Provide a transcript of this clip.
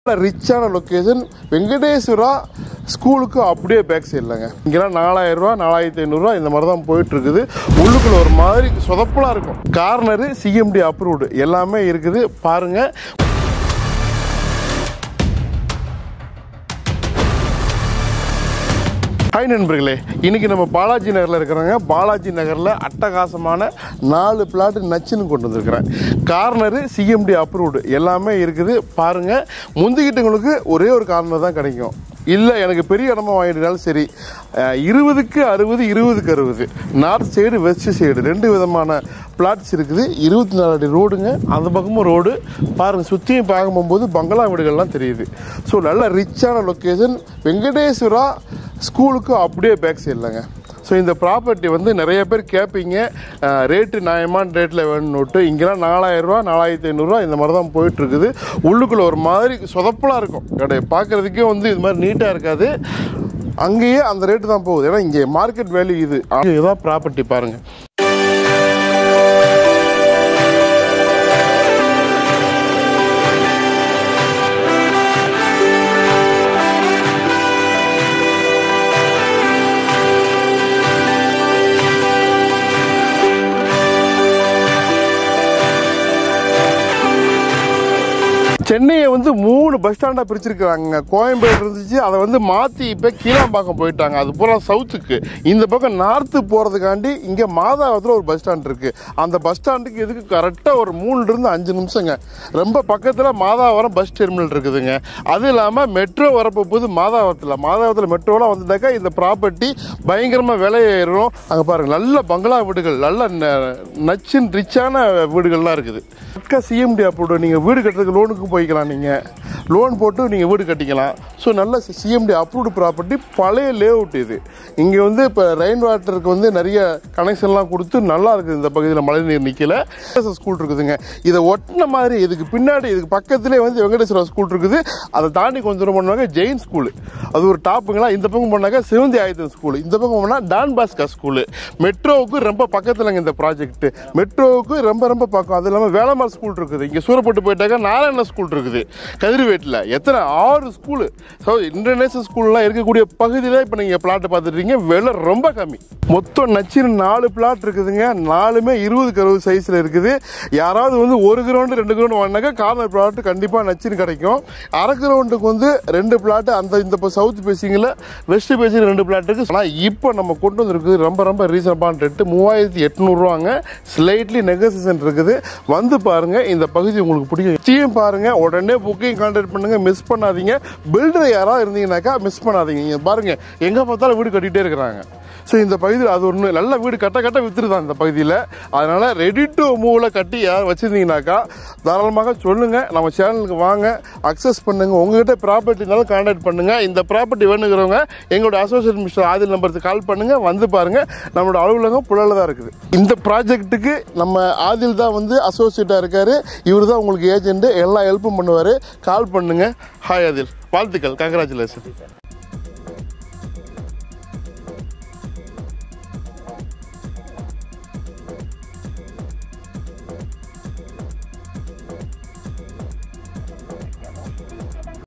ரிச்சான லொக்கேஷன் வெங்கடேஸ்வரா ஸ்கூலுக்கு அப்படியே பேக் சைட்லங்க இங்கெல்லாம் நாலாயிரம் ரூபா நாலாயிரத்தி ஐநூறுரூவா இந்த மாதிரி தான் போயிட்டு இருக்குது உள்ளுக்குள்ள ஒரு மாதிரி சொதப்பலா இருக்கும் கார்னரு சிஎம்டி அப்ரூவ்டு எல்லாமே இருக்குது பாருங்க ஹாய் நண்பர்களே இன்னைக்கு நம்ம பாலாஜி நகரில் இருக்கிறோங்க பாலாஜி நகரில் அட்டகாசமான நாலு பிளாட் நச்சுன்னு கொண்டு வந்திருக்கிறேன் கார்னரு சிஎம்டி அப்ரூவ்டு எல்லாமே இருக்குது பாருங்க முந்திக்கிட்டவங்களுக்கு ஒரே ஒரு கார்னர் தான் கிடைக்கும் இல்லை எனக்கு பெரிய இடமா வாங்கிட்டாலும் சரி அஹ், இருபதுக்கு அறுபது இருபதுக்கு அறுபது நார்த் சைடு வெஸ்ட் சைடு ரெண்டு விதமான பிளாட்ஸ் இருக்குது இருபத்தி நாலு அடி ரோடுங்க அந்த பக்கமும் ரோடு பாருங்க சுற்றியும் பார்க்க போகும்போது பங்களா வீடுகள்லாம் தெரியுது ஸோ நல்ல ரிச்சான லொக்கேஷன் வெங்கடேஸ்வரா ஸ்கூலுக்கு அப்படியே பேக் சைட்லங்க ஸோ இந்த ப்ராப்பர்ட்டி வந்து நிறைய பேர் கேட்பீங்க ரேட்டு நியாயமான ரேட்டில் வேணும்னுட்டு இங்கெல்லாம் நாலாயிரம் ரூபா நாலாயிரத்தி ஐநூறுரூவா இந்த மாதிரி தான் போயிட்டு இருக்குது உள்ளுக்குள்ள ஒரு மாதிரி சொதப்பலாக இருக்கும் கடை பார்க்குறதுக்கே வந்து இது மாதிரி நீட்டாக இருக்காது அங்கேயே அந்த ரேட்டு தான் போகுது ஏன்னா இங்கே மார்க்கெட் வேல்யூ இது இதுதான் ப்ராப்பர்ட்டி பாருங்கள் சென்னையை வந்து மூணு பஸ் ஸ்டாண்டாக பிரிச்சிருக்கிறாங்க கோயம்பேடு இருந்துச்சு அதை வந்து மாற்றி இப்போ கீழாம்பாக்கம் போயிட்டாங்க அது பூரா சவுத்துக்கு இந்த பக்கம் நார்த்து போகிறதுக்காண்டி இங்கே மாதாவரத்தில் ஒரு பஸ் ஸ்டாண்ட் இருக்குது அந்த பஸ் ஸ்டாண்டுக்கு இதுக்கு கரெக்டாக ஒரு மூணுலேருந்து அஞ்சு நிமிஷங்க ரொம்ப பக்கத்தில் மாதாவரம் பஸ் டெர்மினல் இருக்குதுங்க அது இல்லாமல் மெட்ரோ வரப்போ போது மாதாவரத்தில் மாதாவரத்தில் மெட்ரோலாம் வந்துட்டாக்கா இந்த ப்ராப்பர்ட்டி பயங்கரமாக விலை ஏறும் அங்கே பாருங்கள் நல்ல பங்களா வீடுகள் நல்ல ந- நச்சின் ரிச்சான வீடுகள்லாம் இருக்குது பக்கா சிஎம்டி அப்ரூவ்டு நீங்கள் வீடு கட்டுறதுக்கு லோனுக்கு போய்க்கலாம் நீங்கள் லோன் போட்டு நீங்கள் வீடு கட்டிக்கலாம் ஸோ நல்ல சிஎம்டி அப்ரூவ்டு ப்ராப்பர்ட்டி பழைய லே அவுட் இது இங்கே வந்து இப்போ ரெயின் வாட்டருக்கு வந்து நிறைய கனெக்ஷன்லாம் கொடுத்து நல்லா இருக்குது இந்த பகுதியில் மழைநீர் நிற்கல ஸ்கூல் இருக்குதுங்க இதை ஒட்டின மாதிரி இதுக்கு பின்னாடி இதுக்கு பக்கத்துலேயே வந்து வெங்கடேஸ்வரா ஸ்கூல் இருக்குது அதை தாண்டி கொஞ்சம் தூரம் போனாங்க ஜெயின் ஸ்கூலு அது ஒரு டாப்புங்களா இந்த பக்கம் போனாக்கா சிவந்தி ஆயுதம் ஸ்கூல் இந்த பக்கம் போனால் டான் பாஸ்கா ஸ்கூலு மெட்ரோவுக்கு ரொம்ப பக்கத்துலங்க இந்த ப்ராஜெக்ட் மெட்ரோவுக்கு ரொம்ப ரொம்ப பக்கம் அது இல்லாமல் வேளமார் ஸ்கூல் இருக்குது இங்கே சூரப்பட்டு போயிட்டாக்கா நாராயண ஸ்கூல் இருக்குது கதிர்வேட்டில் எத்தனை ஆறு ஸ்கூலு ஸோ இன்டர்நேஷனல் ஸ்கூல்லாம் இருக்கக்கூடிய பகுதியில் இப்போ நீங்கள் பிளாட் பார்த்துட்டீங்க விலை ரொம்ப கம்மி மொத்தம் நச்சின்னு நாலு பிளாட் இருக்குதுங்க நாலுமே இருபதுக்கு அறுபது சைஸில் இருக்குது யாராவது வந்து ஒரு கிரவுண்டு ரெண்டு கிரவுண்டு வாங்கினாக்கா கார்னர் பிளாட் கண்டிப்பாக நச்சின்னு கிடைக்கும் அரை கிரவுண்டுக்கு வந்து ரெண்டு பிளாட் அந்த இந்த இப்போ சவுத் பேசிங்கில் வெஸ்ட் பேசிங் ரெண்டு பிளாட் இருக்கு ஆனால் இப்போ நம்ம கொண்டு வந்திருக்குது ரொம்ப ரொம்ப ரீசனபான ரேட்டு மூவாயிரத்தி எட்நூறுவாங்க ஸ்லைட்லி நெகோசியேஷன் இருக்குது வந்து பாருங்க இந்த பகுதி உங்களுக்கு பிடிக்கும் நிச்சயம் பாருங்க உடனே புக்கிங் கான்டாக்ட் பண்ணுங்க மிஸ் பண்ணாதீங்க பில்டர் யாராவது இருந்தீங்கன்னாக்கா மிஸ் பண்ணாதீங்க இங்க பாருங்க எங்க பார்த்தாலும் வீடு கட்டிட்டே இருக்கிறாங்க ஸோ இந்த பகுதியில் அது ஒன்று நல்ல வீடு கட்ட கட்ட வித்துருதான் இந்த பகுதியில் அதனால ரெடி டு மூவ்ல கட்டி யார் வச்சிருந்தீங்கன்னாக்கா தாராளமாக சொல்லுங்க நம்ம சேனலுக்கு வாங்க அக்சஸ் பண்ணுங்க உங்ககிட்ட ப்ராப்பர்ட்டினாலும் கான்டாக்ட் பண்ணுங்க இந்த ப்ராப்பர்ட்டி வேணுங்கிறவங்க எங்களோட அசோசியேட் மிஸ்டர் ஆதில் நம்பருக்கு கால் பண்ணுங்க வந்து பாருங்க நம்மளோட அலுவலகம் புழல தான் இருக்குது இந்த ப்ராஜெக்ட்டுக்கு நம்ம ஆதில் தான் வந்து அசோசியேட்டாக இருக்காரு இவர் தான் உங்களுக்கு ஏஜென்ட் எல்லா ஹெல்ப்பும் பண்ணுவார் கால் பண்ணுங்க ஹாய் ஆதில் வாழ்த்துக்கள் கங்க்ராச்சுலேஷன்